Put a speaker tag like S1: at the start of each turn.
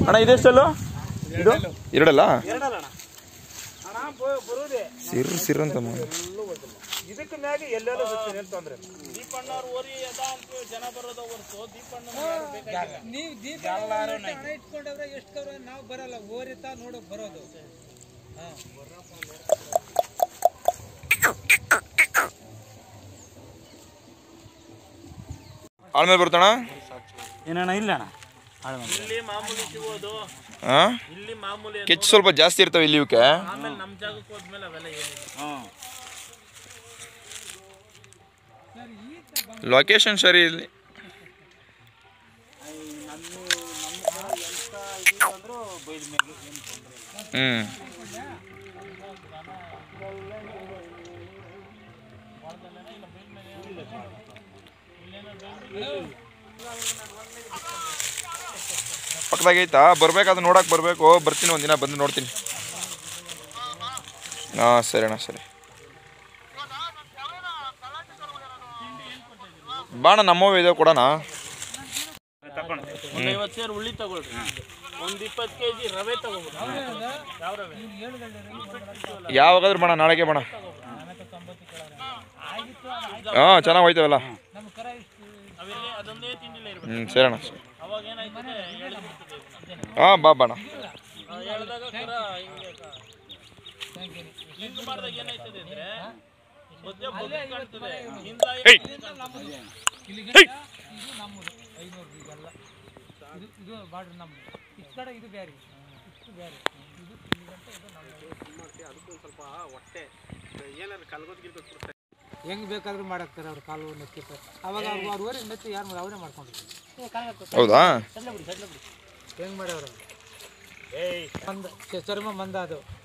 S1: ಅಣ್ಣ ಇದೆಷ್ಟಲ್ಲು ಇದು ಎರಡಲ್ಲ
S2: ಎರಡಲ್ಲ ಅಣ್ಣ ಅಣ್ಣ ಬ- ಬರುದೇ
S1: ಸಿರ್ ಸಿರ್ ಅಂತ ಮಾಡಿ
S2: ಇದಕ್ಕೆ ಮ್ಯಾಗ ಎಲ್ಲೆಲ್ಲ ಸುತ್ತೀನಿ ಅಂತ ತೊಂದ್ರೆ
S3: ನೀವು ದೀಪ ಹಣ ಇಟ್ಕೊಂಡವ್ರೆ ಎಷ್ಟು ಕವ್ರ ನಾವು ಬರಲ್ಲ ಓರಿತಾ ನೋಡಕ್ ಬರೋದು
S1: ಆಳ್ಮೇಲೆ ಬರ್ತಾಣ
S2: ಏನಣ್ಣ ಇಲ್ಲ ಅಣ್ಣ
S4: ಇಲ್ಲಿ ಮಾಮೂಲಿ ಸಿಗೋದು
S1: ಹಾ
S4: ಇಲ್ಲಿ ಮಾಮೂಲಿ
S1: ಕೆಚ್ಚು ಸ್ವಲ್ಪ ಜಾಸ್ತಿ ಇರ್ತಾವೆ ಇಲ್ಲಿ ಇವಕ್ಕೆ
S4: ಆಮೇಲೆ ನಮ್ಮ ಜಾಗಕ್ಕೆ ಹೋದ್ಮೇಲೆ ಅವೆಲ್ಲ ಏನಿಲ್ಲ
S1: ಲೊಕೇಶನ್ ಸರಿ ಇಲ್ಲಿ ಹ್ಮ್ ಪಕ್ಕದಾಗ ಐತಾ ಬರ್ಬೇಕಾದ್ರೆ ನೋಡಕ್ ಬರ್ಬೇಕು ಬರ್ತೀನಿ ಒಂದಿನ ಬಂದು ನೋಡ್ತೀನಿ ಹಾಂ ಸರಿ ಅಣ್ಣ ಸರಿ ಬಾಣ ನಮ್ಮವೇ ಇದೆ ಕೊಡೋಣ
S4: ಒಂದು ಐವತ್ತು ಸೇರು ಉಳ್ಳಿ ತಗೊಳ್ರಿ ಒಂದು ಇಪ್ಪತ್ತು ಕೆ ಜಿ ರವೆ ತಗೋಬೋದು ಯಾವ ರವೆ
S1: ಯಾವಾಗಾದ್ರೂ ಬಾಣ ನಾಳೆಗೆ ಬಾಣ ಹಾಂ ಚೆನ್ನಾಗಿ ಹೋಯ್ತವಲ್ಲ
S3: ನಮ್ಮ ಕರ ಇಷ್ಟು
S4: ಅವಿರಲಿ ಅದೊಂದೇ ತಿಂಡಿಲ್ಲ ಇರ್ಬೇಕು
S1: ಹ್ಞೂ ಸರಿ ಅಣ್ಣ
S4: ಅವಾಗ ಏನಾಯ್ತದೆ ಎಳ್ದ್ಬಿಡ್ತದೆ ಇದು.
S1: ಹಾಂ ಬಾ ಬಾಣ
S4: ಆ ಎಳ್ದಾಗ ಕರ ಹಿಂಗೆ ಕ- ಇದು ಮಾಡಿದಾಗ ಏನಾಯ್ತದೆ ಅಂದ್ರೆ ಮಧ್ಯ ಬಗ್ಗಿ ಕಾಣ್ತದೆ ಹಿಂದ
S1: ಹೇಯ್
S3: ಇಲ್ಲಿ
S1: ಹೇಯ್
S3: ಇದು ನಮ್ಮದು ಐನೂರು ಇದೆಲ್ಲ ಇದು ಇದು ಬಾರ್ಡ್ರ್ ನಮ್ಮದು ಇಷ್ಟು ಕಡೆ ಇದು ಬೇರೆ ಇಷ್ಟು ಬೇರೆ ಇದು ಇಲ್ಲಿ ಗಂಟೆ ಇದು ನಮ್ಮದು ಹೆಂಗ್ ಬೇಕಾದ್ರೂ ಮಾಡಾಕ್ತಾರೆ ಅವ್ರು ಕಾಲು ನೆಕ್ಕಿರ್ತಾರೆ ಅವಾಗ ಅವ್ರು ಅವ್ರ ಊರಿಗೆ ನೆಚ್ಚಿ ಯಾರು ಅವರೇ ಮಾಡ್ಕೊಂಡಿರ್ತಾರೆ
S1: ಹೌದಾ
S3: ಹೆಂಗ್ ಮಾಡ್ಯಾವ್ರು ಮಂದ ಚರ್ಮ ಮಂದ ಅದು